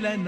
ಮಿಲನ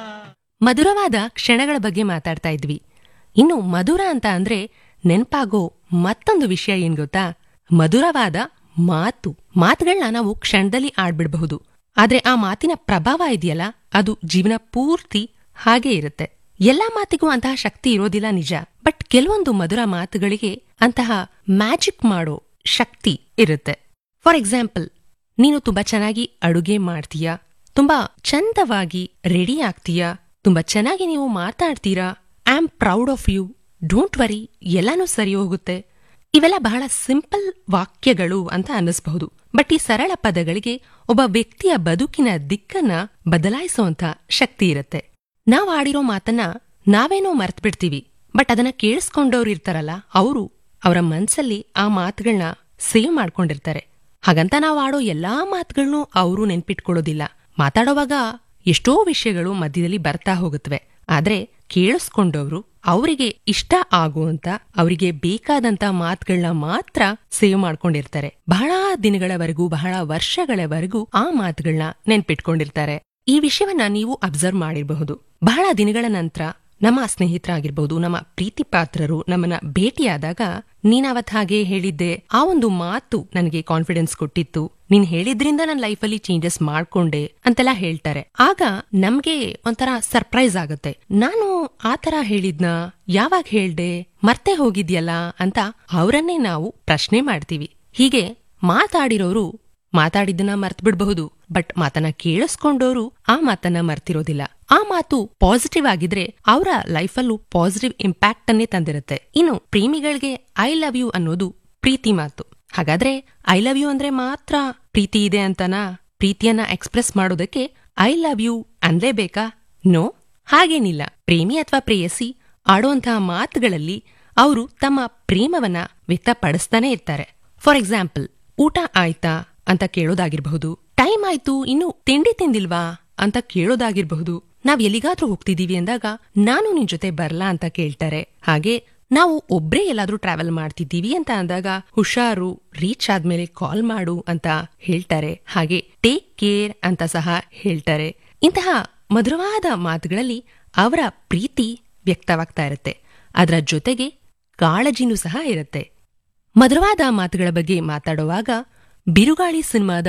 ಮಧುರವಾದ ಕ್ಷಣಗಳ ಬಗ್ಗೆ ಮಾತಾಡ್ತಾ ಇದ್ವಿ ಇನ್ನು ಮಧುರ ಅಂತ ಅಂದ್ರೆ ನೆನ್ಪಾಗೋ ಮತ್ತೊಂದು ವಿಷಯ ಏನ್ ಗೊತ್ತಾ ಮಧುರವಾದ ಮಾತು ಮಾತುಗಳನ್ನ ನಾವು ಕ್ಷಣದಲ್ಲಿ ಆಡ್ಬಿಡಬಹುದು ಆದ್ರೆ ಆ ಮಾತಿನ ಪ್ರಭಾವ ಇದೆಯಲ್ಲ ಅದು ಜೀವನ ಪೂರ್ತಿ ಹಾಗೇ ಇರುತ್ತೆ ಎಲ್ಲಾ ಮಾತಿಗೂ ಅಂತಹ ಶಕ್ತಿ ಇರೋದಿಲ್ಲ ನಿಜ ಬಟ್ ಕೆಲವೊಂದು ಮಧುರ ಮಾತುಗಳಿಗೆ ಅಂತಹ ಮ್ಯಾಜಿಕ್ ಮಾಡೋ ಶಕ್ತಿ ಇರುತ್ತೆ ಫಾರ್ ಎಕ್ಸಾಂಪಲ್ ನೀನು ತುಂಬಾ ಚೆನ್ನಾಗಿ ಅಡುಗೆ ಮಾಡ್ತೀಯಾ ತುಂಬಾ ಚಂದವಾಗಿ ರೆಡಿ ಆಗ್ತೀಯಾ ತುಂಬಾ ಚೆನ್ನಾಗಿ ನೀವು ಮಾತಾಡ್ತೀರಾ I am proud of you don't worry ಎಲ್ಲಾನು ಸರಿ ಹೋಗುತ್ತೆ ಇವೆಲ್ಲ ಬಹಳ ಸಿಂಪಲ್ ವಾಕ್ಯಗಳು ಅಂತ ಅನ್ನಿಸಬಹುದು ಬಟ್ ಈ ಸರಳ ಪದಗಳಿಗೆ ಒಬ್ಬ ವ್ಯಕ್ತಿಯ ಬದುಕಿನ ದಿಕ್ಕನ್ನ ಬದಲಾಯಿಸುವಂತ ಶಕ್ತಿ ಇರುತ್ತೆ ನಾವ್ ಆಡಿರೋ ಮಾತನ್ನ ನಾವೇನೋ ಮರ್ತ್ ಬಿಡ್ತೀವಿ ಬಟ್ ಅದನ್ನ ಕೇಳಿಸ್ಕೊಂಡವ್ರು ಇರ್ತಾರಲ್ಲ ಅವರು ಅವರ ಮನ್ಸಲ್ಲಿ ಆ ಮಾತುಗಳನ್ನ ಸೇವ್ ಮಾಡ್ಕೊಂಡಿರ್ತಾರೆ ಹಾಗಂತ ನಾವು ಆಡೋ ಎಲ್ಲಾ ಮಾತುಗಳನ್ನು ಅವರು ನೆನ್ಪಿಟ್ಕೊಳ್ಳೋದಿಲ್ಲ ಮಾತಾಡೋವಾಗ ಎಷ್ಟೋ ವಿಷಯಗಳು ಮಧ್ಯದಲ್ಲಿ ಬರ್ತಾ ಹೋಗುತ್ತವೆ ಆದ್ರೆ ಕೇಳಿಸ್ಕೊಂಡವ್ರು ಅವರಿಗೆ ಇಷ್ಟ ಆಗುವಂತ ಅವರಿಗೆ ಬೇಕಾದಂತ ಮಾತುಗಳನ್ನ ಮಾತ್ರ ಸೇವ್ ಮಾಡ್ಕೊಂಡಿರ್ತಾರೆ ಬಹಳ ದಿನಗಳವರೆಗೂ ಬಹಳ ವರ್ಷಗಳವರೆಗೂ ಆ ಮಾತುಗಳನ್ನ ನೆನ್ಪಿಟ್ಕೊಂಡಿರ್ತಾರೆ ಈ ವಿಷಯವನ್ನ ನೀವು ಅಬ್ಸರ್ವ್ ಮಾಡಿರಬಹುದು ಬಹಳ ದಿನಗಳ ನಂತರ ನಮ್ಮ ಸ್ನೇಹಿತರಾಗಿರ್ಬಹುದು ನಮ್ಮ ಪ್ರೀತಿ ಪಾತ್ರರು ನಮ್ಮನ್ನ ಭೇಟಿಯಾದಾಗ ನೀನಾವತ್ ಹಾಗೆ ಹೇಳಿದ್ದೆ ಆ ಒಂದು ಮಾತು ನನಗೆ ಕಾನ್ಫಿಡೆನ್ಸ್ ಕೊಟ್ಟಿತ್ತು ನೀನ್ ಹೇಳಿದ್ರಿಂದ ನನ್ನ ಲೈಫಲ್ಲಿ ಚೇಂಜಸ್ ಮಾಡ್ಕೊಂಡೆ ಅಂತೆಲ್ಲ ಹೇಳ್ತಾರೆ ಆಗ ನಮ್ಗೆ ಒಂಥರ ಸರ್ಪ್ರೈಸ್ ಆಗುತ್ತೆ ನಾನು ಆ ತರ ಹೇಳಿದ್ನ ಯಾವಾಗ ಹೇಳ್ದೆ ಮರ್ತೆ ಹೋಗಿದ್ಯಲ್ಲ ಅಂತ ಅವರನ್ನೇ ನಾವು ಪ್ರಶ್ನೆ ಮಾಡ್ತೀವಿ ಹೀಗೆ ಮಾತಾಡಿರೋರು ಮಾತಾಡಿದ್ದನ್ನ ಮರ್ತ್ ಬಿಡಬಹುದು ಬಟ್ ಮಾತನ್ನ ಕೇಳಿಸ್ಕೊಂಡೋರು ಆ ಮಾತನ್ನ ಮರ್ತಿರೋದಿಲ್ಲ ಆ ಮಾತು ಪಾಸಿಟಿವ್ ಆಗಿದ್ರೆ ಅವರ ಲೈಫಲ್ಲೂ ಪಾಸಿಟಿವ್ ಇಂಪ್ಯಾಕ್ಟ್ ಅನ್ನೇ ತಂದಿರುತ್ತೆ ಇನ್ನು ಪ್ರೇಮಿಗಳಿಗೆ ಐ ಲವ್ ಯು ಅನ್ನೋದು ಪ್ರೀತಿ ಮಾತು ಹಾಗಾದ್ರೆ ಐ ಲವ್ ಯು ಅಂದ್ರೆ ಮಾತ್ರ ಪ್ರೀತಿ ಇದೆ ಅಂತನಾ ಪ್ರೀತಿಯನ್ನ ಎಕ್ಸ್ಪ್ರೆಸ್ ಮಾಡೋದಕ್ಕೆ ಐ ಲವ್ ಯು ಅನ್ಲೇಬೇಕಾ ನೋ ಹಾಗೇನಿಲ್ಲ ಪ್ರೇಮಿ ಅಥವಾ ಪ್ರೇಯಸಿ ಆಡುವಂತಹ ಮಾತುಗಳಲ್ಲಿ ಅವರು ತಮ್ಮ ಪ್ರೇಮವನ್ನ ವ್ಯಕ್ತಪಡಿಸ್ತಾನೆ ಇರ್ತಾರೆ ಫಾರ್ ಎಕ್ಸಾಂಪಲ್ ಊಟ ಆಯ್ತಾ ಅಂತ ಕೇಳೋದಾಗಿರ್ಬಹುದು ಟೈಮ್ ಆಯ್ತು ಇನ್ನು ತಿಂಡಿ ತಿಂದಿಲ್ವಾ ಅಂತ ಕೇಳೋದಾಗಿರ್ಬಹುದು ನಾವ್ ಎಲ್ಲಿಗಾದ್ರೂ ಹೋಗ್ತಿದೀವಿ ಅಂದಾಗ ನಾನು ನಿನ್ ಜೊತೆ ಬರ್ಲಾ ಅಂತ ಕೇಳ್ತಾರೆ ಹಾಗೆ ನಾವು ಒಬ್ರೇ ಎಲ್ಲಾದ್ರೂ ಟ್ರಾವೆಲ್ ಮಾಡ್ತಿದ್ದೀವಿ ಅಂತ ಅಂದಾಗ ಹುಷಾರು ರೀಚ್ ಆದ್ಮೇಲೆ ಕಾಲ್ ಮಾಡು ಅಂತ ಹೇಳ್ತಾರೆ ಹಾಗೆ ಟೇಕ್ ಕೇರ್ ಅಂತ ಸಹ ಹೇಳ್ತಾರೆ ಇಂತಹ ಮಧುರವಾದ ಮಾತುಗಳಲ್ಲಿ ಅವರ ಪ್ರೀತಿ ವ್ಯಕ್ತವಾಗ್ತಾ ಇರುತ್ತೆ ಅದರ ಜೊತೆಗೆ ಕಾಳಜಿನೂ ಸಹ ಇರುತ್ತೆ ಮಧುರವಾದ ಮಾತುಗಳ ಬಗ್ಗೆ ಮಾತಾಡುವಾಗ ಬಿರುಗಾಳಿ ಸಿನಿಮಾದ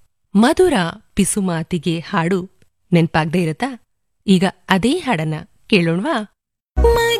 ಮಧುರ ಪಿಸುಮಾತಿಗೆ ಹಾಡು ನೆನ್ಪಾಗ್ದೇ ಇರತ್ತಾ ಈಗ ಅದೇ ಹಾಡನ್ನ ಕೇಳೋಣವಾ